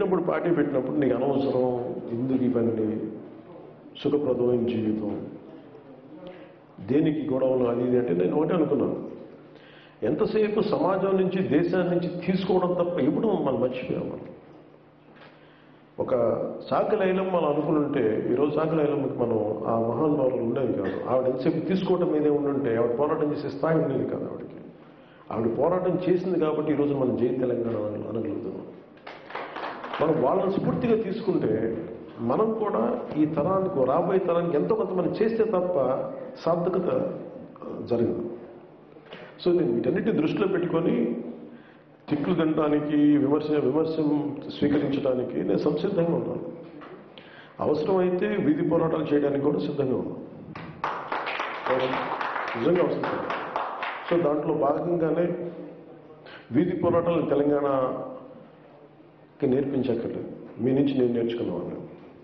పెట్టినప్పుడు పార్టీ పెట్టినప్పుడు నీకు అనవసరం ఎందుకు ఇవన్నీ సుఖప్రదమైన జీవితం దేనికి గొడవలు అది ఇది అంటే నేను ఒకటే అనుకున్నాను ఎంతసేపు సమాజం నుంచి దేశాన్ని నుంచి తీసుకోవడం తప్ప ఎప్పుడు మనం మర్చిపోయాం మనం ఒక సాకలైలం మనం అనుకుంటే ఈరోజు సాకలైలంకి మనం ఆ మహానుభావులు ఉండేది కాదు ఆవిడ ఎంతసేపు తీసుకోవడం మీదే ఉండుంటే ఆవిడ పోరాటం చేసే స్థాయి ఉండేది కాదు ఆవిడకి ఆవిడ పోరాటం చేసింది కాబట్టి ఈరోజు మనం జై తెలంగాణ అని అనగలుగుతున్నాం మనం వాళ్ళని స్ఫూర్తిగా తీసుకుంటే మనం కూడా ఈ తరానికి రాబోయే తరానికి ఎంతో కొంత మనం చేస్తే తప్ప సార్థకత జరగదు సో నేను వీటన్నిటి దృష్టిలో పెట్టుకొని తిట్లు తినడానికి విమర్శ విమర్శ స్వీకరించడానికి నేను సంసిద్ధంగా ఉన్నాను అవసరమైతే వీధి పోరాటాలు చేయడానికి కూడా సిద్ధంగా ఉన్నాను అవసరం. నిజంగా అవసరం సో దాంట్లో భాగంగానే వీధి పోరాటాలు తెలంగాణకి నేర్పించక్కర్లేదు మీ నుంచి నేను నేర్చుకున్నాను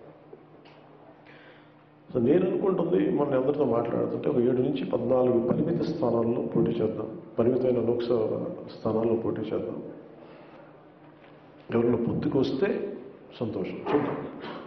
సో నేను అనుకుంటుంది మన అందరితో మాట్లాడుతుంటే ఒక ఏడు నుంచి పద్నాలుగు పరిమిత స్థానాల్లో పోటీ చేద్దాం పరిమితమైన లోక్సభ స్థానాల్లో పోటీ చేద్దాం ఎవరిలో పొత్తుకు వస్తే సంతోషం చూద్దాం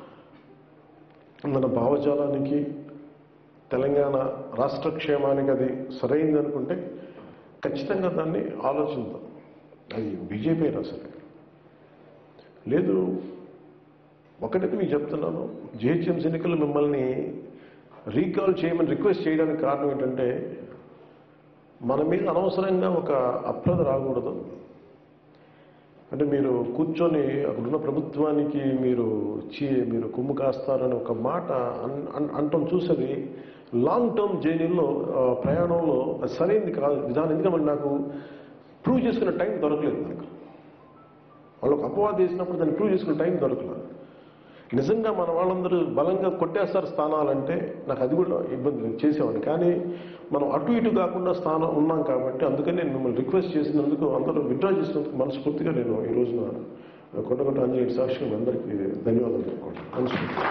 మన భావజాలానికి తెలంగాణ రాష్ట్ర క్షేమానికి అది సరైంది అనుకుంటే ఖచ్చితంగా దాన్ని ఆలోచిద్దాం అది బీజేపీ అయినా సరే లేదు ఒకటి మీకు చెప్తున్నాను జిహెచ్ఎంసీ ఎన్నికలు మిమ్మల్ని రీకాల్ చేయమని రిక్వెస్ట్ చేయడానికి కారణం ఏంటంటే మన మీద అనవసరంగా ఒక అప్రద రాకూడదు అంటే మీరు కూర్చొని అక్కడున్న ప్రభుత్వానికి మీరు చీ మీరు కొమ్ము కాస్తారని ఒక మాట అన్- అన్- అంటం చూసేది లాంగ్ టర్మ్ జర్నీలో ఆ, ప్రయాణంలో అది సరైనది కాదు విధానం ఎందుకంటే నాకు ప్రూవ్ చేసుకునే టైం దొరకలేదు నాకు వాళ్ళు ఒక అపవాదం చేసినప్పుడు దాన్ని ప్రూవ్ చేసుకునే టైం దొరకలేదు నిజంగా మన వాళ్ళందరూ బలంగా కొట్టేస్తారు స్థానాలంటే నాకు అది కూడా ఇబ్బంది లేదు, చేసేవాడిని కానీ మనం అటు ఇటు కాకుండా స్థానం ఉన్నాం కాబట్టి అందుకని నేను మిమ్మల్ని రిక్వెస్ట్ చేసినందుకు అందరూ విత్డ్రా చేసినందుకు మనస్ఫూర్తిగా నేను ఈ రోజున కొండకొండ ఆంజనేయ సాక్షి మీ అందరికీ ధన్యవాదాలు చెప్పుకుంటాను మనస్ఫూర్తిగా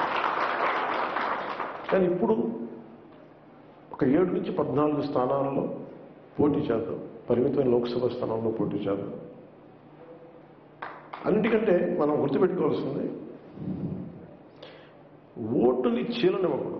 కానీ ఇప్పుడు ఒక ఏడు నుంచి పద్నాలుగు స్థానాల్లో పోటీ చేద్దాం పరిమితమైన లోక్సభ స్థానంలో పోటీ చేద్దాం అన్నిటికంటే మనం గుర్తుపెట్టుకోవాల్సింది ఓటుని చీలనివ్వకూడదు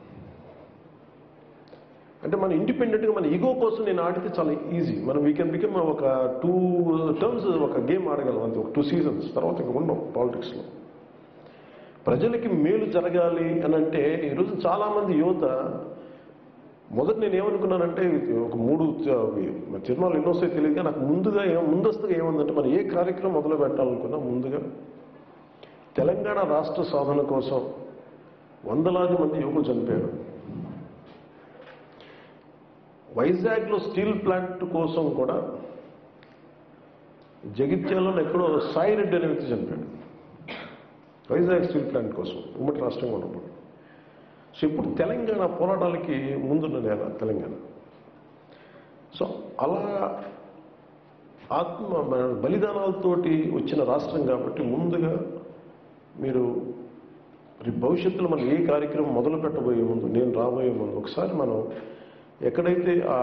అంటే మన ఇండిపెండెంట్గా మన ఈగో కోసం నేను ఆడితే చాలా ఈజీ మనం వీ కెన్ బికమ్ ఒక టూ టర్మ్స్ ఒక గేమ్ ఆడగలం అంతే ఒక టూ సీజన్స్ తర్వాత ఇంకా ఉండం పాలిటిక్స్లో ప్రజలకి మేలు జరగాలి అని అంటే ఈరోజు చాలామంది యువత మొదట నేను ఏమనుకున్నానంటే ఒక మూడు తిరుమల ఎన్నో వస్తాయి తెలియదు కానీ నాకు ముందుగా ఏం ముందస్తుగా ఏముందంటే మనం ఏ కార్యక్రమం మొదలు పెట్టాలనుకున్నా ముందుగా తెలంగాణ రాష్ట్ర సాధన కోసం వందలాది మంది యువకులు చనిపోయారు వైజాగ్లో స్టీల్ ప్లాంట్ కోసం కూడా జగిత్యాలలో ఎక్కడో సాయి రెడ్డి అనే వ్యక్తి చనిపోయాడు వైజాగ్ స్టీల్ ప్లాంట్ కోసం ఉమ్మడి రాష్ట్రంగా ఉన్నప్పుడు సో ఇప్పుడు తెలంగాణ పోరాటాలకి ముందున్న నేల తెలంగాణ సో అలా ఆత్మ మన బలిదానాలతోటి వచ్చిన రాష్ట్రం కాబట్టి ముందుగా మీరు రేపు భవిష్యత్తులో మనం ఏ కార్యక్రమం మొదలు పెట్టబోయే ముందు నేను రాబోయే ముందు ఒకసారి మనం ఎక్కడైతే ఆ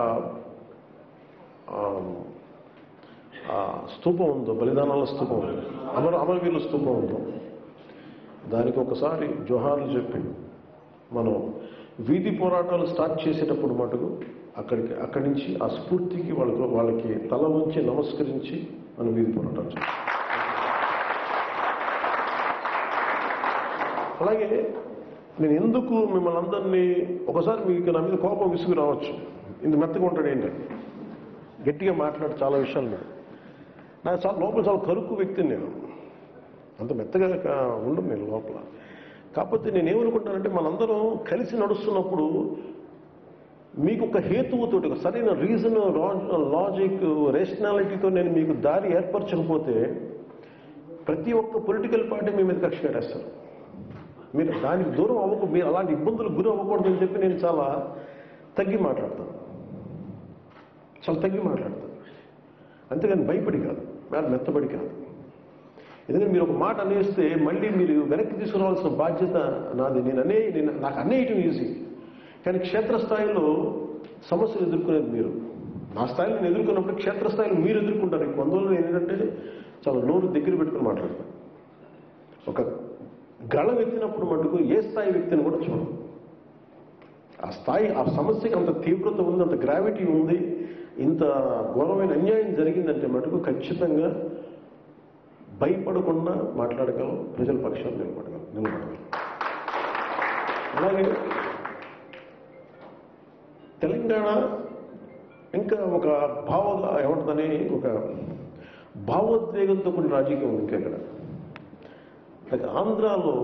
ఆ- ఆ స్తూపం ఉందో బలిదానాల స్తూపం ఉందో అమర అమరవీరుల స్తూపం ఉందో దానికి ఒకసారి జోహార్లు చెప్పి మనం వీధి పోరాటాలు స్టార్ట్ చేసేటప్పుడు మటుకు అక్కడికి అక్కడి నుంచి ఆ స్ఫూర్తికి వాళ్ళకి వాళ్ళకి తల ఉంచి నమస్కరించి మనం వీధి పోరాటాలు చేస్తాం అలాగే నేను ఎందుకు మిమ్మల్ని అందరినీ ఒకసారి మీకు నా మీద కోపం విసుగు రావచ్చు ఇంత మెత్తగా ఉంటాడు ఏంటంటే గట్టిగా మాట్లాడు చాలా విషయాలు నేను నాకు చాలా లోపల చాలా కరుకు వ్యక్తిని నేను అంత మెత్తగా కా- ఉండను నేను లోపల కాకపోతే నేను ఏమనుకుంటానంటే మనందరం కలిసి నడుస్తున్నప్పుడు మీకు ఒక హేతువుతోటి ఒక సరైన రీజన్ లాజిక్ రేషనాలిటీతో నేను మీకు దారి ఏర్పరచకపోతే ప్రతి ఒక్క పొలిటికల్ పార్టీ మీ మీద కక్ష కట్టేస్తారు మీరు దానికి దూరం అవ్వకు మీరు అలాంటి ఇబ్బందులకు గురి అవ్వకూడదని చెప్పి నేను చాలా తగ్గి మాట్లాడతాను చాలా తగ్గి మాట్లాడతాను అంతేగాని భయపడి కాదు మేడం మెత్తబడి కాదు ఎందుకంటే మీరు ఒక మాట అనేస్తే మళ్ళీ మీరు వెనక్కి తీసుకురావాల్సిన బాధ్యత నాది నేను అనే నేను నాకు అనేయటం ఈజీ కానీ క్షేత్రస్థాయిలో సమస్యలు ఎదుర్కొనేది మీరు నా స్థాయిలో నేను ఎదుర్కొన్నప్పుడు క్షేత్రస్థాయిలో మీరు ఎదుర్కొంటారు ఎక్కువ అందువల్ల నేను ఏంటంటే చాలా నోరు దగ్గర పెట్టుకుని మాట్లాడతాను ఒక గళం ఎత్తినప్పుడు మటుకు ఏ స్థాయి వ్యక్తిని కూడా చూడం ఆ స్థాయి ఆ సమస్యకి అంత తీవ్రత ఉంది అంత గ్రావిటీ ఉంది ఇంత ఘోరమైన అన్యాయం జరిగిందంటే మటుకు ఖచ్చితంగా భయపడకుండా మాట్లాడగలం ప్రజల పక్షాలు నిలబడగలం నిలబడగలం అలాగే తెలంగాణ ఇంకా ఒక భావ ఏమంటుందని ఒక భావోద్వేగంతో కొన్ని రాజకీయం ఉంది ఇంకా ఇక్కడ like ఆంధ్రాలో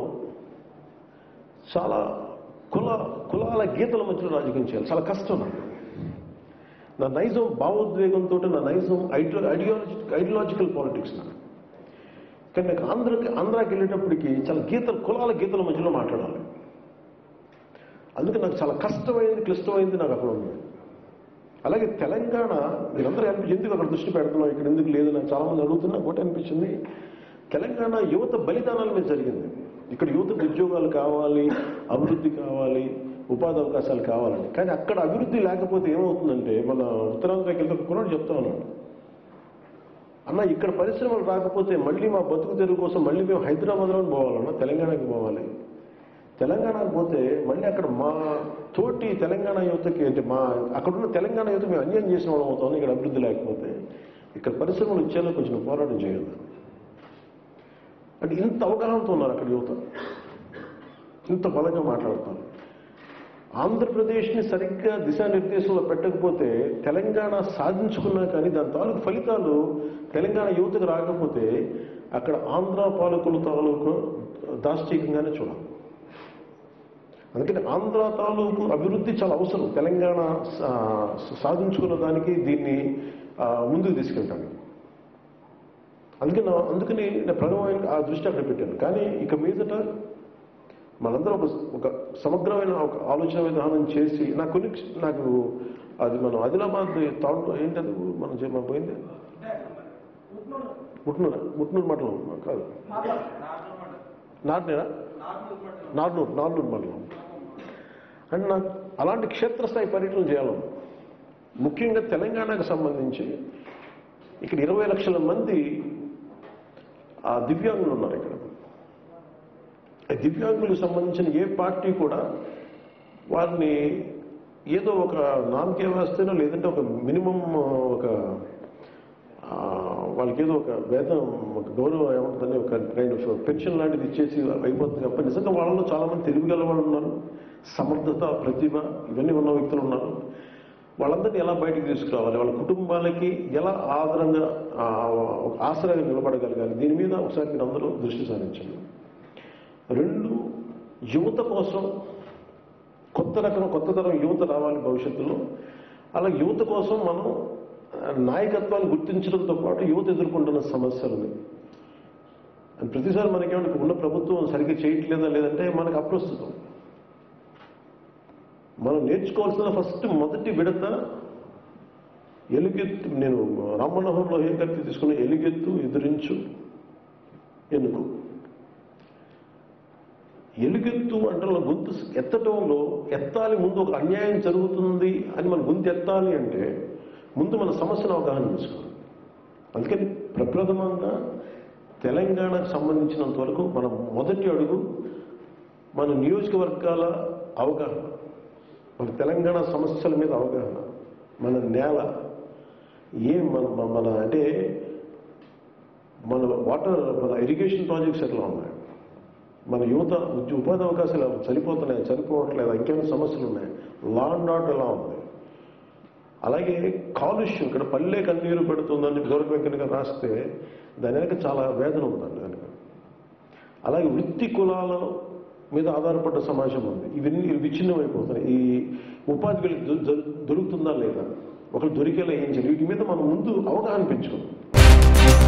చాలా కుల కులాల గీతల మధ్యలో రాజకీయం చేయాలి చాలా కష్టం నాకు నా నైజం భావోద్వేగంతో నా నైజం ఐడియో ఐడియాలజీ ఐడియాలజికల్ పాలిటిక్స్ నాకు కానీ నాకు ఆంధ్రకి ఆంధ్రాకి వెళ్ళేటప్పటికి చాలా గీతలు కులాల గీతల మధ్యలో మాట్లాడాలి అందుకే నాకు చాలా కష్టమైంది క్లిష్టమైంది నాకు అక్కడ ఉంది అలాగే తెలంగాణ మీరందరూ అనిపించి ఎందుకు అక్కడ దృష్టి పెడుతున్నాం ఇక్కడ ఎందుకు లేదు నాకు చాలా మంది అడుగుతున్నా ఒకటి అనిపించింది తెలంగాణ యువత బలిదానాల మీద జరిగింది ఇక్కడ యువతకు ఉద్యోగాలు కావాలి అభివృద్ధి కావాలి ఉపాధి అవకాశాలు కావాలని కానీ అక్కడ అభివృద్ధి లేకపోతే ఏమవుతుందంటే మన ఉత్తరాంధ్రకి వెళ్తే కుర్రాడు చెప్తా ఉన్నాడు అన్న ఇక్కడ పరిశ్రమలు రాకపోతే మళ్ళీ మా బతుకు తెరువు కోసం మళ్ళీ మేము హైదరాబాద్లో పోవాలన్నా తెలంగాణకి పోవాలి తెలంగాణకు పోతే మళ్ళీ అక్కడ మా తోటి తెలంగాణ యువతకి అంటే మా అక్కడున్న తెలంగాణ యువత మేము అన్యాయం చేసిన వాళ్ళం అవుతాం ఇక్కడ అభివృద్ధి లేకపోతే ఇక్కడ పరిశ్రమలు ఇచ్చేలా కొంచెం పోరాటం చేయాలి అంటే ఇంత అవగాహనతో ఉన్నారు అక్కడ యువత ఇంత బలంగా మాట్లాడతారు ఆంధ్రప్రదేశ్ని సరిగ్గా దిశానిర్దేశంలో పెట్టకపోతే తెలంగాణ సాధించుకున్నా కానీ దాని తాలూకు ఫలితాలు తెలంగాణ యువతకు రాకపోతే అక్కడ ఆంధ్ర పాలకుల తాలూకు దాష్టీకంగానే చూడాలి అందుకని ఆంధ్ర తాలూకు అభివృద్ధి చాలా అవసరం తెలంగాణ సా- సాధించుకున్న దానికి దీన్ని ఆ, ముందుకు తీసుకెళ్ళడానికి అందుకని నా- అందుకని నేను ప్రథమమైన ఆ దృష్టి అక్కడ పెట్టాను కానీ ఇక మీదట మనందరం ఒక ఒక సమగ్రమైన ఒక ఆలోచన విధానం చేసి నాకు కొన్ని నాకు అది మనం ఆదిలాబాద్ తాండూ ఏంటది మనం చే- మనం పోయింది ముట్నూరా ముట్నూరు మండలం కాదు నార్నేరా నార్నూరు నార్నూరు మండలం అంటే నాకు అలాంటి క్షేత్రస్థాయి పర్యటన చేయాలను ముఖ్యంగా తెలంగాణకు సంబంధించి ఇక్కడ ఇరవై లక్షల మంది ఆ దివ్యాంగులు ఉన్నారు ఇక్కడ ఆ దివ్యాంగులకు సంబంధించిన ఏ పార్టీ కూడా వారిని ఏదో ఒక నామకే వ్యవస్థలో లేదంటే ఒక మినిమం ఒక ఆ, వాళ్ళకి ఏదో ఒక వేతనం ఒక గౌరవం ఏమంటుందని ఒక కైండ్ ఆఫ్ పెన్షన్ లాంటిది ఇచ్చేసి అయిపోతుంది తప్ప నిజంగా వాళ్ళలో చాలా మంది తెలివిగల వాళ్ళు ఉన్నారు సమర్థత ప్రతిభ ఇవన్నీ ఉన్న వ్యక్తులు ఉన్నారు వాళ్ళందరినీ ఎలా బయటికి తీసుకురావాలి వాళ్ళ కుటుంబాలకి ఎలా ఆదరంగా ఆ, ఒక ఆసరాగా నిలబడగలగాలి దీని మీద ఒకసారి మీరు అందరూ దృష్టి సారించండి రెండు యువత కోసం కొత్త రకం కొత్త తరం యువత రావాలి భవిష్యత్తులో అలా యువత కోసం మనం ఆ, నాయకత్వాన్ని గుర్తించడంతో పాటు యువత ఎదుర్కొంటున్న సమస్యలని అని ప్రతిసారి మనకేమైనా ఉన్న ప్రభుత్వం సరిగ్గా చేయట్లేదా లేదంటే మనకు అప్రస్తుతం మనం నేర్చుకోవాల్సిన ఫస్ట్ మొదటి విడత ఎలుగెత్తు నేను రామ్మనోహర్ లోహిత్ గారికి తీసుకున్న ఎలుగెత్తు ఎదిరించు ఎన్నుకో ఎలుగెత్తు అంటే మన గొంతు ఎత్తటంలో ఎత్తాలి ముందు ఒక అన్యాయం జరుగుతుంది అని మన గొంతు ఎత్తాలి అంటే ముందు మన సమస్యను అవగాహన చేసుకోవాలి అందుకని ప్రప్రథమంగా తెలంగాణకు సంబంధించినంత వరకు మన మొదటి అడుగు మన నియోజకవర్గాల అవగాహన మన తెలంగాణ సమస్యల మీద అవగాహన మన నేల ఏం మన మన- మన అంటే మన వాటర్ మన ఇరిగేషన్ ప్రాజెక్ట్స్ ఎట్లా ఉన్నాయి మన యువత ఉద్య- ఉపాధి అవకాశాలు ఎలా- సరిపోతున్నాయి సరిపోవట్లేదు ఇంకేమైనా సమస్యలు ఉన్నాయి లా అండ్ ఆర్డర్ ఎలా ఉంది అలాగే కాలుష్యం ఇక్కడ పల్లె కన్నీరు పెడుతుందని గౌరవ వెంకన్న గారు రాస్తే దాని వెనక చాలా వేదన ఉందండి వెనక అలాగే వృత్తి కులాల మీద ఆధారపడ్డ సమాజం ఉంది ఇవన్నీ విచ్ఛిన్నమైపోతున్నాయి ఈ ఉపాధి వీళ్ళకి దొ- దొ- దొరుకుతుందా లేదా ఒకరు దొరికేలా ఏం చేయాలి వీటి మీద మనం ముందు అవగాహన పెంచుకోవాలి